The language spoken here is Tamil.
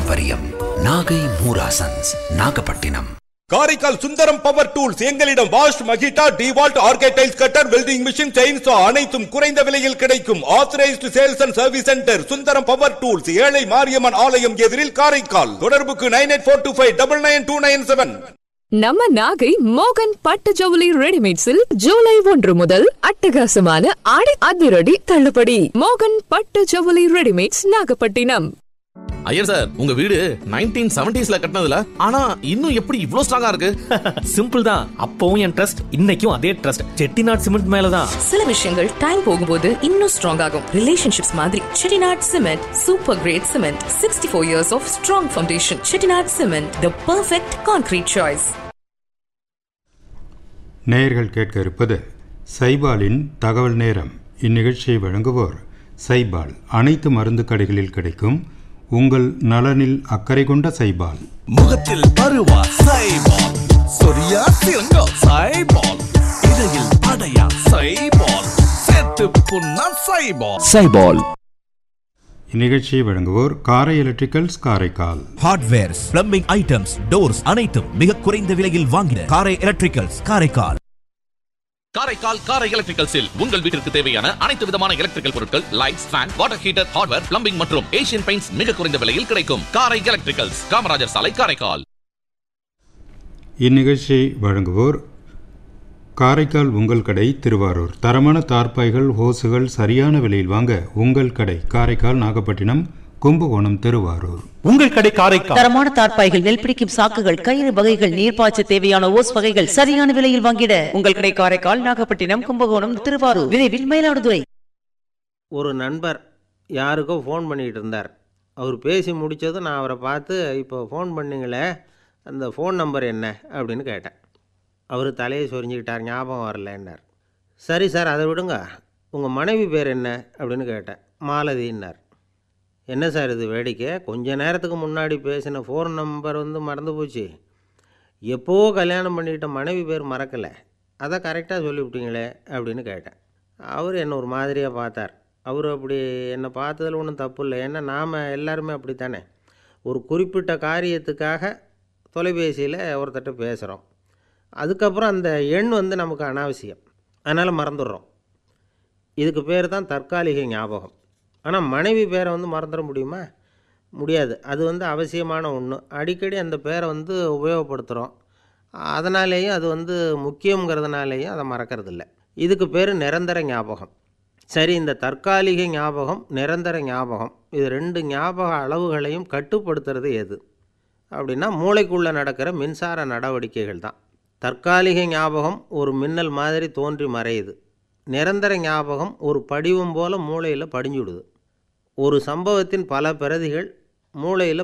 பாரம்பரியம் நாகை மூராசன்ஸ் நாகப்பட்டினம் காரைக்கால் சுந்தரம் பவர் டூல்ஸ் எங்களிடம் வாஷ் மகிட்டா டிவால்ட் ஆர்கேடைல்ஸ் கட்டர் வெல்டிங் மிஷின் செயின்சா அனைத்தும் குறைந்த விலையில் கிடைக்கும் authorised sales and service centre Sundaram power tools ஏழை மாரியம்மன் ஆலயம் எதிரில் காரைக்கால் தொடர்புக்கு nine eight four two five double nine two nine seven நம்ம நாகை மோகன் பட்டு ஜவுளி ரெடிமேட்ஸில் ஜூலை ஒன்று முதல் அட்டகாசமான ஆடி அதிரடி தள்ளுபடி மோகன் பட்டு ஜவுளி ரெடிமேட்ஸ் நாகப்பட்டினம் ஐயர் சார் உங்க வீடு நைன்டீன் செவன்டிஸ்ல கட்டினதுல ஆனா இன்னும் எப்படி இவ்ளோ ஸ்ட்ராங்கா இருக்கு சிம்பிள் தான் அப்பவும் என் ட்ரஸ்ட் இன்னைக்கும் அதே ட்ரஸ்ட் செட்டிநாட் சிமெண்ட் மேலதான் சில விஷயங்கள் டைம் போகும்போது இன்னும் ஸ்ட்ராங் ஆகும் ரிலேஷன்ஷிப்ஸ் மாதிரி Chettinad cement super grade cement sixty four years of strong foundation Chettinad cement the perfect concrete choice நேயர்கள் கேட்க இருப்பது சைபாலின் தகவல் நேரம் இந்நிகழ்ச்சியை வழங்குவோர் சைபால் அனைத்து மருந்து கடைகளில் கிடைக்கும் உங்கள் நலனில் அக்கறை கொண்ட சைபால் முகத்தில் பருவா சைபால் சொரியா சிறங்கா சைபால் இடையில் அடையா சைபால் சேர்த்து புண்ணா சைபால் சைபால் இந்நிகழ்ச்சியை வழங்குவோர் Karai electricals Karaikal hardwares plumbing items doors அனைத்தும் மிக குறைந்த விலையில் வாங்கின காரை எலக்ட்ரிக்கல்ஸ் காரைக்கால் காரைக்கால் காரை எலக்ட்ரிக்கல்ஸில் உங்கள் வீட்டிற்கு தேவையான அனைத்து விதமான எலக்ட்ரிக்கல் பொருட்கள் lights fan water heater hardware plumbing மற்றும் ஏசியன் பெயிண்ட்ஸ் மிக குறைந்த விலையில் கிடைக்கும் காரை எலக்ட்ரிக்கல்ஸ் காமராஜர் சாலை காரைக்கால் இந்நிகழ்ச்சியை வழங்குவோர் காரைக்கால் உங்கள் கடை திருவாரூர் தரமான தார்பாய்கள் ஹோசுகள் சரியான விலையில் வாங்க உங்கள் கடை காரைக்கால் நாகப்பட்டினம் கும்பகோணம் திருவாரூர் உங்கள் கடை காரைக்கால் தரமான தார்ப்பாய்கள் நெல் பிடிக்கும் சாக்குகள் கயிறு வகைகள் நீர்ப்பாய்ச்ச தேவையான ஓஸ் வகைகள் சரியான விலையில் வாங்கிட உங்கள் கடை காரைக்கால் நாகப்பட்டினம் கும்பகோணம் திருவாரூர் விரைவில் மயிலாடுதுறை ஒரு நண்பர் யாருக்கோ ஃபோன் பண்ணிகிட்டு இருந்தார் அவர் பேசி முடித்ததும் நான் அவரை பார்த்து இப்போ ஃபோன் பண்ணீங்களே அந்த ஃபோன் நம்பர் என்ன அப்படின்னு கேட்டேன் அவர் தலையை சொரிஞ்சுக்கிட்டார் ஞாபகம் வரலன்னார் சரி சார் அதை விடுங்க உங்கள் மனைவி பேர் என்ன அப்படின்னு கேட்டேன் மாலதின்னார் என்ன சார் இது வேடிக்கை கொஞ்ச நேரத்துக்கு முன்னாடி பேசின ஃபோன் நம்பர் வந்து மறந்து போச்சு எப்போவோ கல்யாணம் பண்ணிக்கிட்ட மனைவி பேர் மறக்கலை அதை கரெக்டாக சொல்லிவிட்டீங்களே அப்படின்னு கேட்டேன் அவர் என்னை ஒரு மாதிரியாக பார்த்தார் அவர் அப்படி என்னை பார்த்ததில் ஒன்றும் தப்பு இல்லை ஏன்னா நாம் எல்லாருமே அப்படி தானே ஒரு குறிப்பிட்ட காரியத்துக்காக தொலைபேசியில் ஒருத்தட்ட பேசுகிறோம் அதுக்கப்புறம் அந்த எண் வந்து நமக்கு அனாவசியம் அதனால் மறந்துடுறோம் இதுக்கு பேர் தான் தற்காலிக ஞாபகம் ஆனால் மனைவி பேரை வந்து மறந்துட முடியுமா முடியாது அது வந்து அவசியமான ஒன்று அடிக்கடி அந்த பேரை வந்து உபயோகப்படுத்துகிறோம் அதனாலேயும் அது வந்து முக்கியங்கிறதுனாலேயும் அதை மறக்கறதில்ல இதுக்கு பேர் நிரந்தர ஞாபகம் சரி இந்த தற்காலிக ஞாபகம் நிரந்தர ஞாபகம் இது ரெண்டு ஞாபக அளவுகளையும் கட்டுப்படுத்துறது எது அப்படின்னா மூளைக்குள்ளே நடக்கிற மின்சார நடவடிக்கைகள் தான் தற்காலிக ஞாபகம் ஒரு மின்னல் மாதிரி தோன்றி மறையுது நிரந்தர ஞாபகம் ஒரு படிவம் போல் மூளையில் படிஞ்சுடுது ஒரு சம்பவத்தின் பல பிரதிகள் மூளையில்